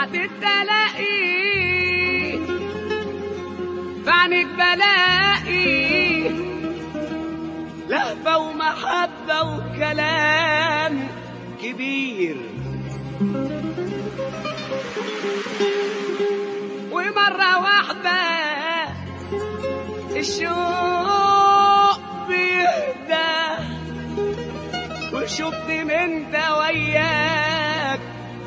بعد التلاقي فعنك بلاقي لهفة ومحبة وكلام كبير ومرة واحدة الشوق بيهدى وشفت من ده وياك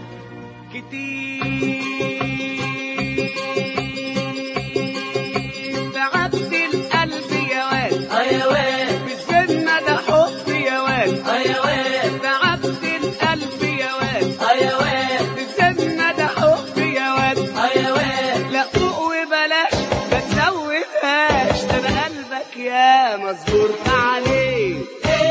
كتير تعبت القلب يا واد ايوان بالذمة ده حب يا واد ايوان تعبت القلب يا واد ايوان بالذمة ده حب يا واد ايوان لا فوق وبلاش ما تزودهاش ده انا قلبك يا مصبور عليه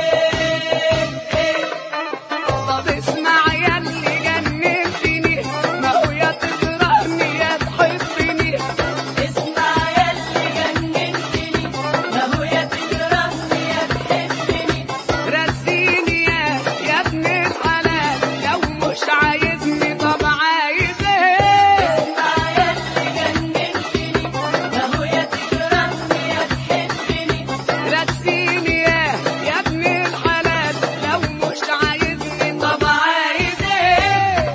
طب اسمع يا اللي جننتني ما هو يا تكرهني يا تحبني اسمع يا اللي جننتني ما هو يا تكرهني يا تحبني رسيني يا يا ابن الحلال لو مش عايزني طب عايز ايه اسمع يا اللي جننتني ما هو يا تكرهني يا تحبني رسيني يا يا ابن الحلال لو مش عايزني طب عايز ايه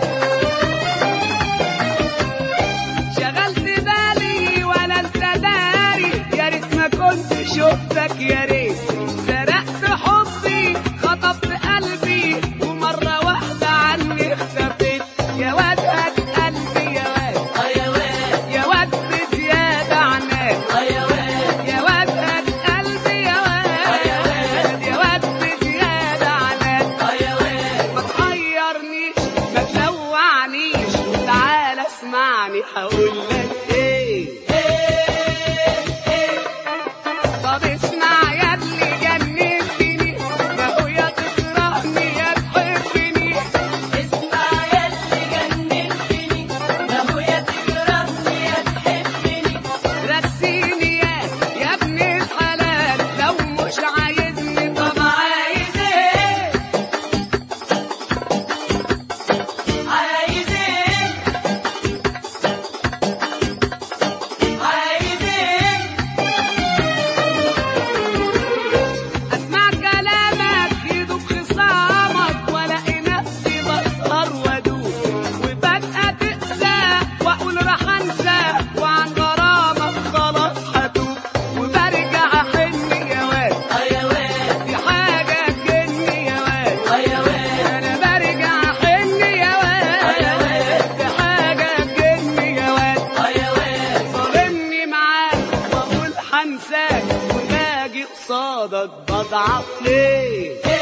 شغلت بالي ولا انت داري يا ريت ما كنت شفتك يا ريت سرقت حبي خطفت قلبي ومرة واحدة عني اختفيت يا واد هات قلبي يا واد ايوان يا واد بزيادة عناد ايوان يا واد هات قلبي يا واد يا واد بزيادة عناد ايوان ما تحيرنيش ما تلوعنيش تعال اسمعني هقول لك ايه طب اسمع يا اللي جننتني ما هو يا تكرهني يا تحبني اسمع يا اللي جننتني ما هو يا تكرهني يا تحبني رسيني يا يا ابن الحلال لو مش عايزني طب عايز ايه عايز ايه عايز ايه اسمع كلامك يدوب خصامك والاقي نفسي بسهر وادوب وفجأة تقسى واقول راح انسى وعن غرامك خلاص هتوب وبرجع احن يا واد ايوان دي حاجة تجني يا واد ايوان انا برجع احن يا واد دي حاجة تجني يا واد ايوان ظالمني معاك واقول هنساك وباجي قصادك بضعف ليه